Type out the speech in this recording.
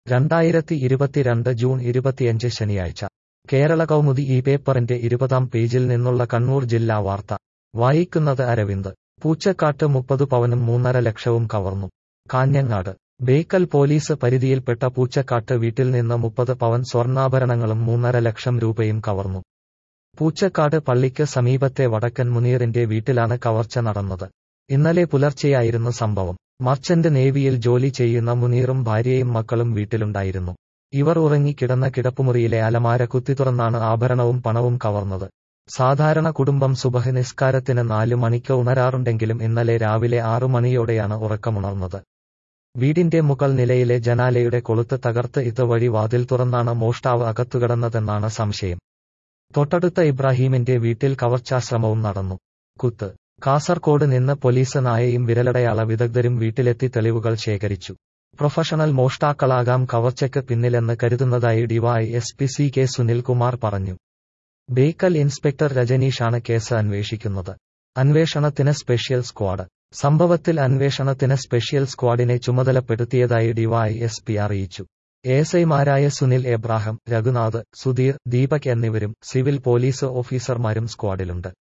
രണ്ടായിരത്തി ഇരുപത്തിരണ്ട് ജൂൺ ഇരുപത്തിയഞ്ച് ശനിയാഴ്ച കേരള കൗമുദി ഈ പേപ്പറിന്റെ ഇരുപതാം പേജിൽ നിന്നുള്ള കണ്ണൂർ ജില്ലാ വാർത്ത വായിക്കുന്നത് അരവിന്ദ് പൂച്ചക്കാട്ട് മുപ്പത് പവനും മൂന്നര ലക്ഷവും കവർന്നു കാഞ്ഞങ്ങാട് ബേക്കൽ പോലീസ് പരിധിയിൽപ്പെട്ട പൂച്ചക്കാട്ട് വീട്ടിൽ നിന്ന് മുപ്പത് പവൻ സ്വർണ്ണാഭരണങ്ങളും മൂന്നര ലക്ഷം രൂപയും കവർന്നു പൂച്ചക്കാട് പള്ളിക്ക് സമീപത്തെ വടക്കൻ മുനീറിന്റെ വീട്ടിലാണ് കവർച്ച നടന്നത് ഇന്നലെ പുലർച്ചെയായിരുന്നു സംഭവം മർച്ചന്റ് നേവിയിൽ ജോലി ചെയ്യുന്ന മുനീറും ഭാര്യയും മക്കളും വീട്ടിലുണ്ടായിരുന്നു ഇവർ ഉറങ്ങിക്കിടന്ന കിടപ്പുമുറിയിലെ അലമാര കുത്തിത്തുറന്നാണ് ആഭരണവും പണവും കവർന്നത് സാധാരണ കുടുംബം സുബഹ് നിസ്കാരത്തിന് നാലു മണിക്ക് ഉണരാറുണ്ടെങ്കിലും ഇന്നലെ രാവിലെ ആറു മണിയോടെയാണ് ഉറക്കമുണർന്നത് വീടിന്റെ മുകൾ നിലയിലെ ജനാലയുടെ കൊളുത്ത് തകർത്ത് ഇതുവഴി വാതിൽ തുറന്നാണ് മോഷ്ടാവ് അകത്തുകിടന്നതെന്നാണ് സംശയം തൊട്ടടുത്ത ഇബ്രാഹീമിന്റെ വീട്ടിൽ കവർച്ചാശ്രമവും നടന്നു കുത്ത് കാസർകോട് നിന്ന് പോലീസ് നായയും വിരലടയാള വിദഗ്ധരും വീട്ടിലെത്തി തെളിവുകൾ ശേഖരിച്ചു പ്രൊഫഷണൽ മോഷ്ടാക്കളാകാം കവർച്ചയ്ക്ക് പിന്നിലെന്ന് കരുതുന്നതായി DY S P C K Sunilkumar പറഞ്ഞു ബേക്കൽ ഇൻസ്പെക്ടർ രജനീഷാണ് കേസ് അന്വേഷിക്കുന്നത് അന്വേഷണത്തിന് സ്പെഷ്യൽ സ്ക്വാഡ് സംഭവത്തിൽ അന്വേഷണത്തിന് സ്പെഷ്യൽ സ്ക്വാഡിനെ ചുമതലപ്പെടുത്തിയതായി ഡിവൈ എസ് പി അറിയിച്ചു എഎസ്ഐമാരായ സുനിൽ എബ്രാഹിം രഘുനാഥ് സുധീർ ദീപക് എന്നിവരും സിവിൽ പോലീസ് ഓഫീസർമാരും സ്ക്വാഡിലുണ്ട്